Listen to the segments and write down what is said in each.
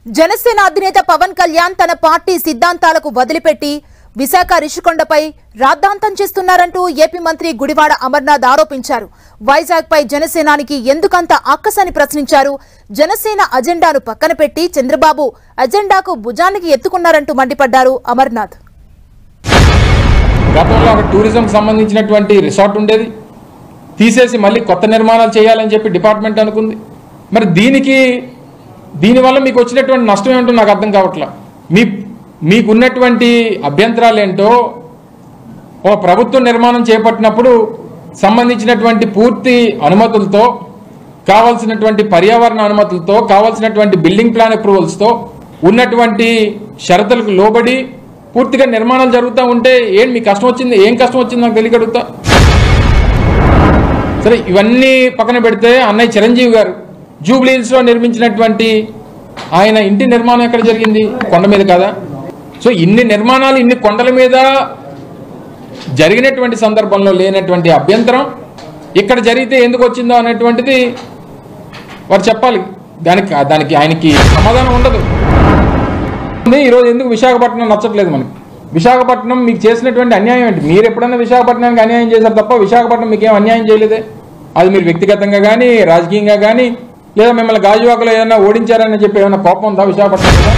జనసేన అధినేత పవన్ కళ్యాణ్ తన పార్టీ సిద్ధాంతాలకు వదిలిపెట్టి విశాఖ రిషికొండపై రాద్ధాంతం చేస్తున్నారంటూ ఏపీ మంత్రి గుడివాడ అమర్నాథ్ ఆరోపించారు వైజాగ్ పై జనసేనానికి ఎందుకంత ఆక్కసని ప్రశ్నించారు జనసేన అజెండాను పక్కన పెట్టి చంద్రబాబు అజెండాకు భుజానికి ఎత్తుకున్నారంటూ మండిపడ్డారు అమర్నాథ్ గతంలో ఒక టూరిజంకి సంబంధించినటువంటి రిసార్ట్ ఉండేది తీసేసి మళ్ళీ కొత్త నిర్మాణాలు చేయాలని చెప్పి డిపార్ట్మెంట్ అనుకుంది మరి దీనికి దీనివల్ల మీకు వచ్చినటువంటి నష్టం ఏంటో నాకు అర్థం కావట్లా మీ మీకున్నటువంటి అభ్యంతరాలు ఏంటో ఓ ప్రభుత్వ నిర్మాణం చేపట్టినప్పుడు సంబంధించినటువంటి పూర్తి అనుమతులతో కావాల్సినటువంటి పర్యావరణ అనుమతులతో కావాల్సినటువంటి బిల్డింగ్ ప్లాన్ అప్రూవల్స్తో ఉన్నటువంటి షరతులకు లోబడి పూర్తిగా నిర్మాణాలు జరుగుతూ ఉంటే ఏం మీ కష్టం వచ్చింది ఏం కష్టం వచ్చింది నాకు తెలియక అడుగుతా సరే ఇవన్నీ పక్కన పెడితే అన్నయ్య చిరంజీవి గారు జూబ్లీ హిల్స్లో నిర్మించినటువంటి ఆయన ఇంటి నిర్మాణం ఎక్కడ జరిగింది కొండ మీద కదా సో ఇన్ని నిర్మాణాలు ఇన్ని కొండల మీద జరిగినటువంటి సందర్భంలో లేనటువంటి అభ్యంతరం ఇక్కడ జరిగితే ఎందుకు వచ్చిందో అనేటువంటిది వారు చెప్పాలి దానికి దానికి ఆయనకి సమాధానం ఉండదు ఉంది, ఈరోజు ఎందుకు విశాఖపట్నం నచ్చట్లేదు మనకి విశాఖపట్నం మీకు చేసినటువంటి అన్యాయం ఏంటి మీరు ఎప్పుడన్నా విశాఖపట్నానికి అన్యాయం చేశారు తప్ప విశాఖపట్నం మీకేం అన్యాయం చేయలేదే అది మీరు వ్యక్తిగతంగా కానీ రాజకీయంగా కానీ లేదా మిమ్మల్ని గాజువాకలో ఏదైనా ఓడించారని చెప్పి ఏమైనా కోపం ఉందా విశాఖపట్నం మీద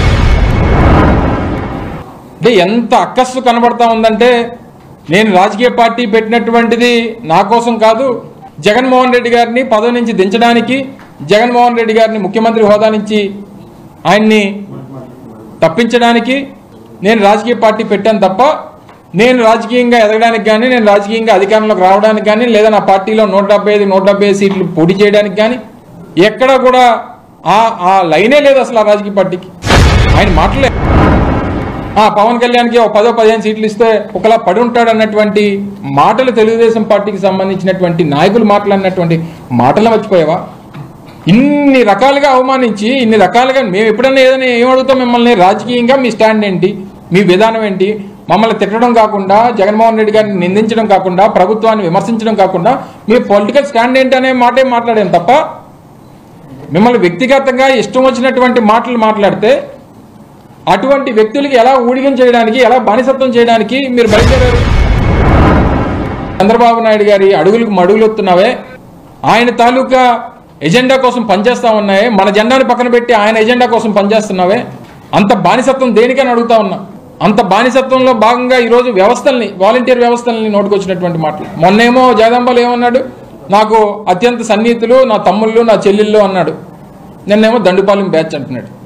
అంటే ఎంత అక్కస్సు కనబడతా ఉందంటే నేను రాజకీయ పార్టీ పెట్టినటువంటిది నా కోసం కాదు జగన్మోహన్ రెడ్డి గారిని పదవి నుంచి దించడానికి జగన్మోహన్ రెడ్డి గారిని ముఖ్యమంత్రి హోదా నుంచి ఆయన్ని తప్పించడానికి నేను రాజకీయ పార్టీ పెట్టాను తప్ప నేను రాజకీయంగా ఎదగడానికి కానీ నేను రాజకీయంగా అధికారంలోకి రావడానికి కానీ లేదా నా పార్టీలో నూట డెబ్బై ఐదు నూట డెబ్బై ఐదు సీట్లు పోటీ చేయడానికి కానీ ఎక్కడ కూడా ఆ ఆ లైనే లేదు అసలు ఆ రాజకీయ పార్టీకి ఆయన మాటలే ఆ పవన్ కళ్యాణ్కి ఒక పదో పదిహేను సీట్లు ఇస్తే ఒకలా పడి ఉంటాడు అన్నటువంటి మాటలు తెలుగుదేశం పార్టీకి సంబంధించినటువంటి నాయకులు మాట్లాడినటువంటి మాటలు మర్చిపోయావా ఇన్ని రకాలుగా అవమానించి ఇన్ని రకాలుగా మేము ఎప్పుడన్నా ఏదైనా ఏం అడుగుతాం మిమ్మల్ని రాజకీయంగా మీ స్టాండ్ ఏంటి మీ విధానం ఏంటి మమ్మల్ని తిట్టడం కాకుండా జగన్మోహన్ రెడ్డి గారిని నిందించడం కాకుండా ప్రభుత్వాన్ని విమర్శించడం కాకుండా మీ పొలిటికల్ స్టాండ్ ఏంటి అనే మాటే మాట్లాడాను తప్ప మిమ్మల్ని వ్యక్తిగతంగా ఇష్టం వచ్చినటువంటి మాటలు మాట్లాడితే అటువంటి వ్యక్తులకి ఎలా ఊడిగం చేయడానికి ఎలా బానిసత్వం చేయడానికి మీరు బయలుదేరారు చంద్రబాబు నాయుడు గారి అడుగులకు మడుగులొత్తున్నావే ఆయన తాలూకా ఎజెండా కోసం పనిచేస్తా ఉన్నాయే మన జెండాని పక్కన పెట్టి ఆయన ఎజెండా కోసం పనిచేస్తున్నావే అంత బానిసత్వం దేనికని అడుగుతా ఉన్నా అంత బానిసత్వంలో భాగంగా ఈరోజు వ్యవస్థల్ని వాలంటీర్ వ్యవస్థల్ని నోటుకొచ్చినటువంటి మాటలు మొన్నేమో జగదంబాలు ఏమన్నాడు నాకు అత్యంత సన్నిహితులు నా తమ్ముళ్ళు నా చెల్లెళ్ళు అన్నాడు నిన్నేమో దండుపాలెం బ్యాచ్ అంటున్నాడు